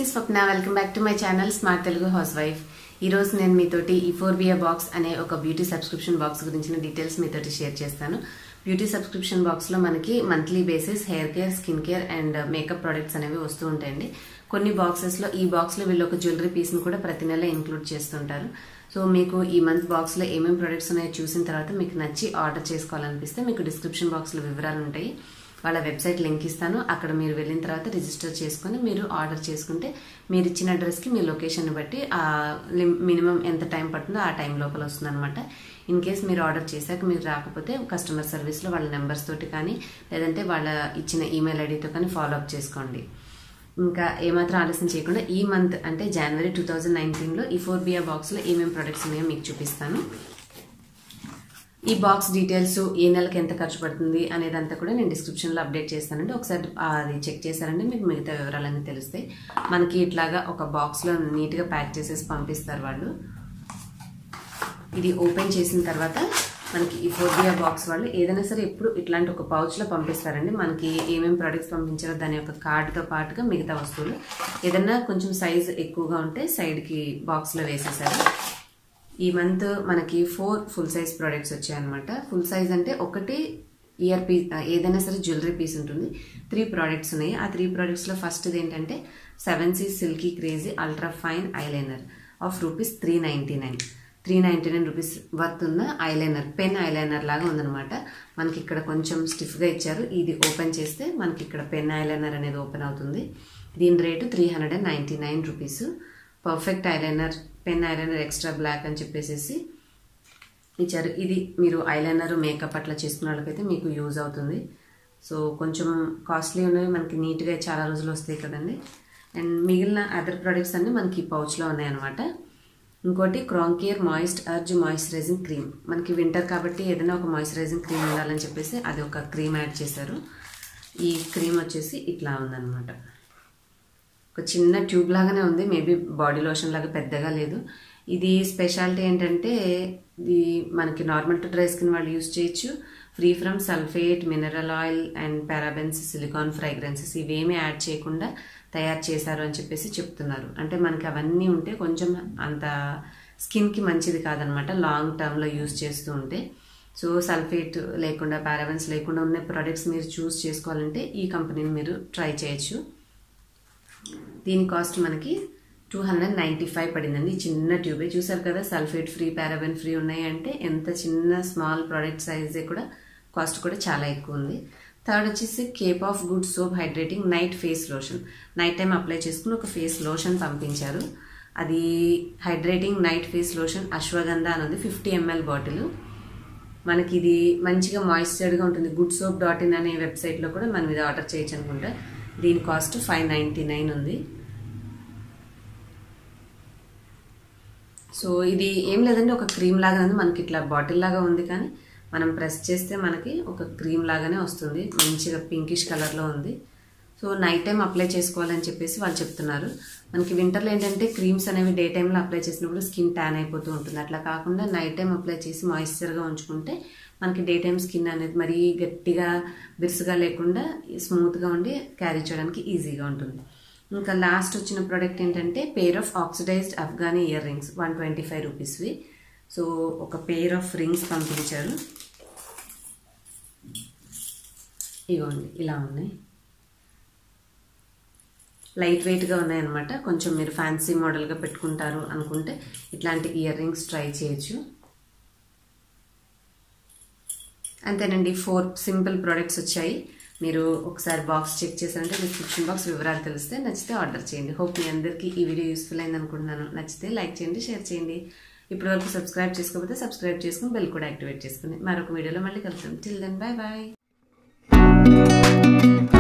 నేను Swapna welcome back to my channel smart Telugu house wife ఈ రోజు నేను మీతోటి ఈ ఫోర్ బియర్ బాక్స్ అనే ఒక బ్యూటీ సబ్స్క్రిప్షన్ బాక్స్ గురించిన డీటెయిల్స్ మీతోటి షేర్ చేస్తాను బ్యూటీ సబ్స్క్రిప్షన్ బాక్స్ లో మనకి monthly basis hair care skin care and makeup products అనేవి వస్తూ ఉంటాయండి కొన్ని బాక్సెస్ లో ఈ బాక్స్ లో వీళ్ళు ఒక జ్యువెలరీ పీస్ ని కూడా ప్రతి నెల ఇంక్లూడ్ చేస్తుంటారు సో మీకు ఈ మంత్ బాక్స్ లో ఏమేమి ప్రొడక్ట్స్ ఉన్నాయో చూసిన తర్వాత మీకు నచ్చి ఆర్డర్ చేసుకోవాలనిపిస్తే మీకు డిస్క్రిప్షన్ బాక్స్ లో వివరాలు ఉంటాయి వాళ్ళ వెబ్సైట్ లింక్ ఇస్తాను అక్కడ మీరు వెళ్ళిన తర్వాత రిజిస్టర్ చేసుకుని మీరు ఆర్డర్ చేసుకుంటే మీరు ఇచ్చిన అడ్రస్కి మీ లొకేషన్ బట్టి ఆ మినిమం ఎంత టైం పడుతుందో ఆ టైం లోపల వస్తుంది అనమాట ఇన్ కేస్ మీరు ఆర్డర్ చేశాక మీరు రాకపోతే కస్టమర్ సర్వీస్లో వాళ్ళ నెంబర్స్ తోటి కానీ లేదంటే వాళ్ళ ఇచ్చిన ఈమెయిల్ ఐడితో కానీ ఫాలో అప్ చేసుకోండి ఇంకా ఏమాత్రం ఆలస్యం చేయకుండా ఈ మంత్ అంటే జనవరి టూ థౌజండ్ నైన్టీన్లో ఈ ఫోర్ బియర్ బాక్స్లో ఏమేమి ప్రొడక్ట్స్ ఉన్నాయో మీకు చూపిస్తాను ఈ బాక్స్ డీటెయిల్స్ ఏ నెలకి ఎంత ఖర్చు పడుతుంది అనేదంతా కూడా నేను డిస్క్రిప్షన్లో అప్డేట్ చేస్తానండి ఒకసారి అది చెక్ చేశారంటే మీకు మిగతా వివరాలన్నీ తెలుస్తాయి మనకి ఇట్లాగా ఒక బాక్స్లో నీట్గా ప్యాక్ చేసేసి పంపిస్తారు వాళ్ళు ఇది ఓపెన్ చేసిన తర్వాత మనకి ఈ ఫోర్బియా బాక్స్ వాళ్ళు ఏదైనా సరే ఎప్పుడు ఇట్లాంటి ఒక పౌచ్లో పంపిస్తారండి మనకి ఏమేమి ప్రొడక్ట్స్ పంపించారో దాని యొక్క కార్డ్తో పాటుగా మిగతా వస్తువులు ఏదైనా కొంచెం సైజ్ ఎక్కువగా ఉంటే సైడ్కి బాక్స్లో వేసేసారు ఈ మంత్ మనకి ఫోర్ ఫుల్ సైజ్ ప్రోడక్ట్స్ వచ్చాయన్నమాట ఫుల్ సైజ్ అంటే ఒకటి ఇయర్ పీస్ ఏదైనా సరే జ్యువెలరీ పీస్ ఉంటుంది త్రీ ప్రోడక్ట్స్ ఉన్నాయి ఆ త్రీ ప్రోడక్ట్స్లో ఫస్ట్ ఏంటంటే seven C silky crazy ultra fine eyeliner of rupees three ninety nine three ninety nine rupees worth ఉన్న ఐలైనర్ పెన్ ఐలైనర్ లాగా ఉందన్నమాట మనకి ఇక్కడ కొంచెం స్టిఫ్గా ఇచ్చారు ఇది ఓపెన్ చేస్తే మనకి ఇక్కడ పెన్ ఐలైనర్ అనేది ఓపెన్ అవుతుంది దీని rate three hundred and ninety nine rupees perfect eyeliner pen eyeliner extra black అని చెప్పేసి ఇచ్చారు ఇది మీరు ఐలైనర్ మేకప్ అట్లా చేసుకున్న వాళ్ళకైతే మీకు యూజ్ అవుతుంది సో కొంచెం కాస్ట్లీ ఉన్నవి మనకి నీట్గా చాలా రోజులు వస్తాయి కదండి అండ్ మిగిలిన అదర్ ప్రొడక్ట్స్ అన్నీ మనకి పౌచ్లో ఉన్నాయన్నమాట ఇంకోటి క్రాంకియర్ మాయిస్ట్ అర్జ్ మాయిశ్చరైజింగ్ క్రీమ్ మనకి వింటర్ కాబట్టి ఏదైనా ఒక మాయిశ్చరైజింగ్ క్రీమ్ ఉండాలని చెప్పేసి అది ఒక క్రీమ్ యాడ్ చేశారు ఈ క్రీమ్ వచ్చేసి ఇట్లా ఉందన్నమాట ఒక చిన్న ట్యూబ్ లాగానే ఉంది మేబీ బాడీ లోషన్ లాగా పెద్దగా లేదు ఇది స్పెషాలిటీ ఏంటంటే ఇది మనకి నార్మల్ టు డ్రై స్కిన్ వాళ్ళు యూస్ చేయొచ్చు free from sulphate mineral oil and parabens silicone fragrances ఇవేమీ యాడ్ చేయకుండా తయారు చేశారు అని చెప్పేసి చెప్తున్నారు అంటే మనకి అవన్నీ ఉంటే కొంచెం అంత స్కిన్కి మంచిది కాదనమాట లాంగ్ టర్మ్లో యూస్ చేస్తూ ఉంటే సో సల్ఫేట్ లేకుండా పారాబెన్స్ లేకుండా ఉన్న ప్రొడక్ట్స్ మీరు చూస్ చేసుకోవాలంటే ఈ కంపెనీని మీరు ట్రై చేయొచ్చు దీని కాస్ట్ మనకి టూ హండ్రెడ్ నైంటీ ఫైవ్ పడిందండి చిన్న ట్యూబే చూసారు కదా సల్ఫేట్ ఫ్రీ పారాబెన్ ఫ్రీ ఉన్నాయి అంటే ఎంత చిన్న స్మాల్ ప్రోడక్ట్ సైజే కూడా కాస్ట్ కూడా చాలా ఎక్కువ ఉంది థర్డ్ వచ్చేసి cape of good soap hydrating night face lotion night time apply చేసుకుని ఒక ఫేస్ లోషన్ పంపించారు అది hydrating night face lotion ashwagandha అనేది ఫిఫ్టీ ఎంఎల్ బాటిల్ మనకి ఇది మంచిగా మాయిశ్చర్డ్గా ఉంటుంది గుడ్ సోప్ డాట్ ఇన్ అనే వెబ్సైట్లో కూడా మనం ఇది ఆర్డర్ చేయొచ్చు అనుకుంటా దీని కాస్ట్ ఫైవ్ నైంటీ నైన్ ఉంది సో ఇది ఏం లేదండి ఒక క్రీమ్ లాగా ఉంది మనకి ఇట్లా బాటిల్ లాగా ఉంది కానీ మనం ప్రెస్ చేస్తే మనకి ఒక క్రీమ్ లాగానే వస్తుంది మంచిగా పింకిష్ కలర్లో ఉంది సో నైట్ టైం అప్లై చేసుకోవాలని చెప్పేసి వాళ్ళు చెప్తున్నారు మనకి వింటర్లో ఏంటంటే క్రీమ్స్ అనేవి డే టైంలో అప్లై చేసినప్పుడు స్కిన్ ట్యాన్ అయిపోతూ ఉంటుంది అట్లా కాకుండా నైట్ టైం అప్లై చేసి మాయిశ్చర్గా ఉంచుకుంటే మనకి డే టైం స్కిన్ అనేది మరీ గట్టిగా బిరుసుగా లేకుండా స్మూత్గా ఉండి క్యారీ చేయడానికి ఈజీగా ఉంటుంది ఇంకా లాస్ట్ వచ్చిన ప్రోడక్ట్ ఏంటంటే pair of oxidised Afghani earrings one twenty five రూపీస్వి సో ఒక పేర్ ఆఫ్ రింగ్స్ పంపించారు ఇవ్వండి ఇలా ఉన్నాయి లైట్ వెయిట్గా ఉన్నాయన్నమాట కొంచెం మీరు ఫ్యాన్సీ మోడల్గా పెట్టుకుంటారు అనుకుంటే ఇట్లాంటి ఇయర్ రింగ్స్ ట్రై చేయొచ్చు అంతేనండి ఫోర్ సింపుల్ ప్రోడక్ట్స్ వచ్చాయి మీరు ఒకసారి బాక్స్ చెక్ చేశారంటే డిస్క్రిప్షన్ బాక్స్ వివరాలు తెలిస్తే నచ్చితే ఆర్డర్ చేయండి హోప్ మీ అందరికీ ఈ వీడియో యూస్ఫుల్ అయింది అనుకుంటున్నాను నచ్చితే లైక్ చేయండి షేర్ చేయండి ఇప్పటి వరకు సబ్స్క్రైబ్ చేసుకోకపోతే సబ్స్క్రైబ్ చేసుకుని బెల్ కూడా యాక్టివేట్ చేసుకుని మరొక వీడియోలో మళ్ళీ కలుద్దాం టిల్ దెన్ బాయ్ బాయ్